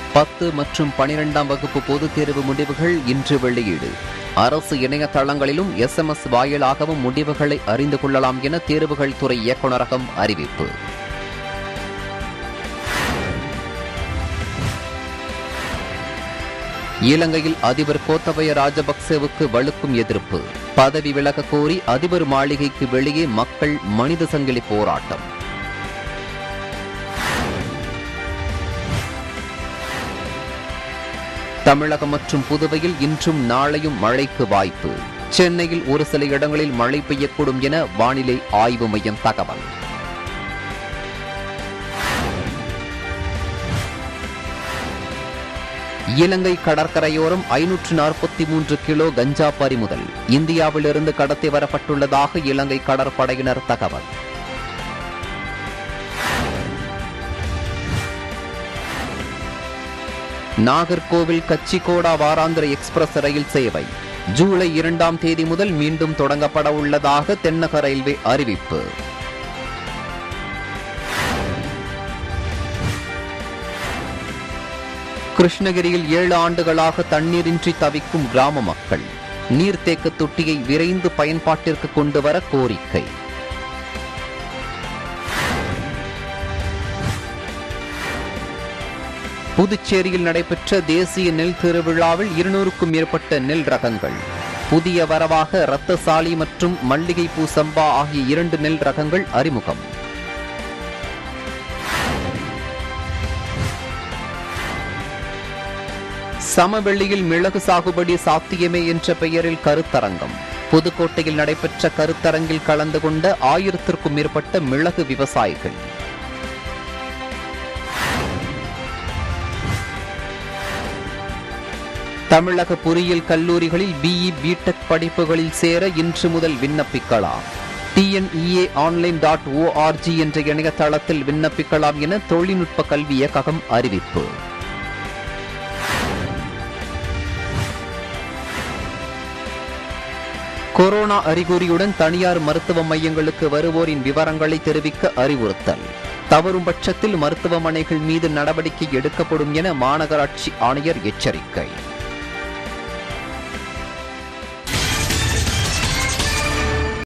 பத்து மற்றும் பனிரெண்டாம் வகுப்பு பொதுத் தேர்வு முடிவுகள் இன்று வெளியீடு அரசு இணையதளங்களிலும் எஸ்எம்எஸ் வாயிலாகவும் முடிவுகளை அறிந்து கொள்ளலாம் என தேர்வுகள் துறை இயக்குநரகம் அறிவிப்பு இலங்கையில் அதிபர் கோத்தபய ராஜபக்சேவுக்கு வலுக்கும் எதிர்ப்பு பதவி விலக கோரி அதிபர் மாளிகைக்கு வெளியே மக்கள் மனித சங்கிலி போராட்டம் தமிழகம் மற்றும் புதுவையில் இன்றும் நாளையும் மழைக்கு வாய்ப்பு சென்னையில் ஒரு சில இடங்களில் மழை பெய்யக்கூடும் என வானிலை ஆய்வு மையம் தகவல் இலங்கை கடற்கரையோரம் ஐநூற்று நாற்பத்தி மூன்று கிலோ கஞ்சா பறிமுதல் இந்தியாவிலிருந்து கடத்தி வரப்பட்டுள்ளதாக இலங்கை கடற்படையினர் தகவல் நாகர்கோவில் கச்சிகோடா வாராந்திர எக்ஸ்பிரஸ் ரயில் சேவை ஜூலை இரண்டாம் தேதி முதல் மீண்டும் தொடங்கப்பட உள்ளதாக தென்னக ரயில்வே அறிவிப்பு கிருஷ்ணகிரியில் ஏழு ஆண்டுகளாக தண்ணீரின்றி தவிக்கும் கிராம மக்கள் நீர்த்தேக்க தொட்டியை விரைந்து பயன்பாட்டிற்கு கொண்டு வர கோரிக்கை புதுச்சேரியில் நடைபெற்ற தேசிய நெல் திருவிழாவில் இருநூறுக்கும் மேற்பட்ட நெல் ரகங்கள் புதிய வரவாக ரத்தசாலி மற்றும் மல்லிகைப்பூ சம்பா ஆகிய இரண்டு நெல் ரகங்கள் அறிமுகம் சமவெளியில் மிளகு சாகுபடி சாத்தியமே என்ற பெயரில் கருத்தரங்கம் புதுக்கோட்டையில் நடைபெற்ற கருத்தரங்கில் கலந்து கொண்ட ஆயிரத்திற்கும் மேற்பட்ட மிளகு விவசாயிகள் தமிழக பொறியியல் கல்லூரிகளில் பிஇ பிடெக் படிப்புகளில் சேர இன்று முதல் விண்ணப்பிக்கலாம் டிஎன்இஏ ஆன்லைன் டாட் ஓஆர்ஜி என்ற இணையதளத்தில் விண்ணப்பிக்கலாம் என தொழில்நுட்ப கல்வி இயக்ககம் அறிவிப்பு கொரோனா அறிகுறியுடன் தனியார் மருத்துவ மையங்களுக்கு வருவோரின் விவரங்களை தெரிவிக்க அறிவுறுத்தல் தவறும் பட்சத்தில் மருத்துவமனைகள் மீது நடவடிக்கை எடுக்கப்படும் என மாநகராட்சி ஆணையர் எச்சரிக்கை